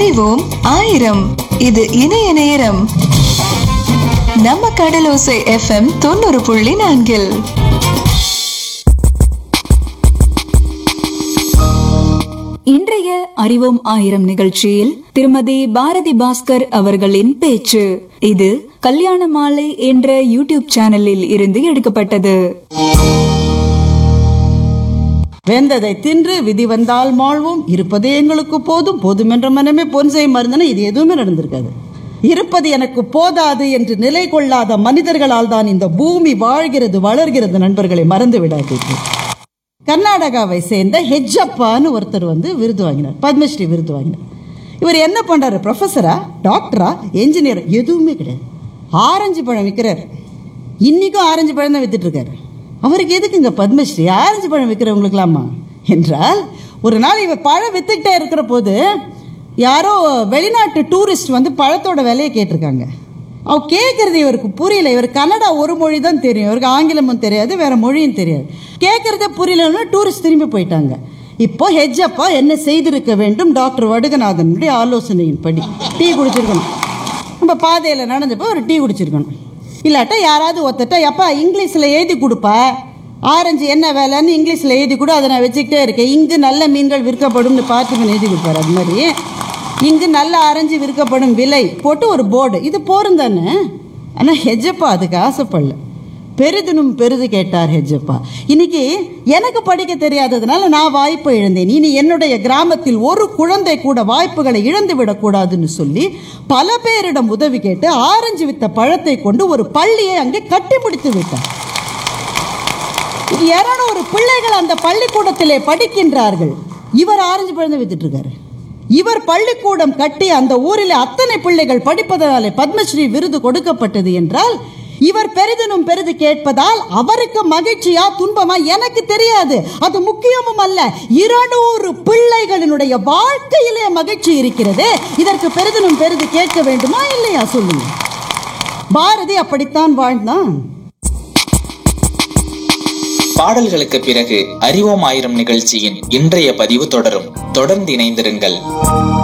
அறிவோம் ஆயிரம் இது இணைய நேரம் நம்ம கடலோசை எஃப்எம் தொண்ணூறு புள்ளி நான்கில் இன்றைய அறிவோம் ஆயிரம் நிகழ்ச்சியில் திருமதி பாரதி பாஸ்கர் அவர்களின் பேச்சு இது கல்யாண மாலை என்ற யூடியூப் சேனலில் இருந்து எடுக்கப்பட்டது வேந்ததை தின்று விதி வந்தால் மாழ்வோம் இருப்பதே எங்களுக்கு போதும் போதுமென்ற மனமே பொன்சை மருந்தன இது எதுவுமே நடந்திருக்காது இருப்பது எனக்கு போதாது என்று நிலை கொள்ளாத மனிதர்களால் தான் இந்த பூமி வாழ்கிறது வளர்கிறது நண்பர்களை மறந்து விடாதீர்கள் கர்நாடகாவை சேர்ந்த ஹெஜ்ஜப்பான்னு ஒருத்தர் வந்து விருது வாங்கினார் பத்மஸ்ரீ விருது வாங்கினார் இவர் என்ன பண்றாரு ப்ரொஃபஸரா டாக்டரா என்ஜினியர் எதுவுமே கிடையாது ஆரஞ்சு பழம் விற்கிறார் இன்னைக்கும் ஆரஞ்சு பழம் தான் வித்துட்டு இருக்காரு அவருக்கு எதுக்குங்க பத்மஸ்ரீ ஆரஞ்சு பழம் விற்கிறவங்களுக்கலாமா என்றால் ஒரு நாள் இவர் பழம் வித்துக்கிட்டே இருக்கிற போது யாரோ வெளிநாட்டு டூரிஸ்ட் வந்து பழத்தோட விலையை கேட்டிருக்காங்க அவ கேட்கறது இவருக்கு புரியல இவர் கன்னடா ஒரு மொழி தான் தெரியும் இவருக்கு ஆங்கிலமும் தெரியாது வேற மொழியும் தெரியாது கேட்கறதே புரியலன்னு டூரிஸ்ட் திரும்பி போயிட்டாங்க இப்போ ஹெஜ்ஜப்பா என்ன செய்திருக்க வேண்டும் டாக்டர் வடுகநாதனுடைய ஆலோசனையின்படி டீ குடிச்சிருக்கணும் நம்ம பாதையில் நடந்தப்போ ஒரு டீ குடிச்சிருக்கணும் இல்லாட்டா யாராவது ஒருத்தட்ட எப்பா இங்கிலீஷில் எழுதி கொடுப்பா ஆரஞ்சு என்ன வேலைன்னு இங்கிலீஷில் எழுதி கொடு அதை நான் வச்சுக்கிட்டே இருக்கேன் இங்கு நல்ல மீன்கள் விற்கப்படும்னு பார்த்து எழுதி கொடுப்பாரு அது மாதிரி இங்கு நல்ல ஆரஞ்சு விற்கப்படும் விலை போட்டு ஒரு போர்டு இது போரும் தானே ஆனால் ஹெஜப்பா அதுக்கு ஆசைப்படல பெரிதினும் பெரிது கேட்டார் ஹெஜப்பா இன்னைக்கு எனக்கு படிக்க தெரியாததுனால நான் வாய்ப்பை இழந்தேன் இனி என்னுடைய கிராமத்தில் ஒரு குழந்தை கூட வாய்ப்புகளை இழந்து விடக்கூடாதுன்னு சொல்லி பல பேரிடம் உதவி கேட்டு ஆரஞ்சு வித்த பழத்தை கொண்டு ஒரு பள்ளியை அங்கே கட்டி முடித்து விட்டார் இருநூறு பிள்ளைகள் அந்த பள்ளிக்கூடத்திலே படிக்கின்றார்கள் இவர் ஆரஞ்சு பழம் வித்துட்டு இருக்காரு இவர் பள்ளிக்கூடம் கட்டி அந்த ஊரில் அத்தனை பிள்ளைகள் படிப்பதனாலே பத்மஸ்ரீ விருது கொடுக்கப்பட்டது என்றால் இவர் பெரிதனும் பெரிது கேட்பதால் அவருக்கு மகிழ்ச்சியா துன்பமா எனக்கு தெரியாது அது முக்கியமும் அல்ல இருநூறு பிள்ளைகளினுடைய வாழ்க்கையிலே மகிழ்ச்சி இருக்கிறது இதற்கு பெரிதனும் பெரிது கேட்க வேண்டுமா இல்லையா சொல்லுங்க பாரதி அப்படித்தான் வாழ்ந்தான் பாடல்களுக்கு பிறகு அறிவோம் ஆயிரம் நிகழ்ச்சியின் இன்றைய பதிவு தொடரும் தொடர்ந்து இணைந்திருங்கள்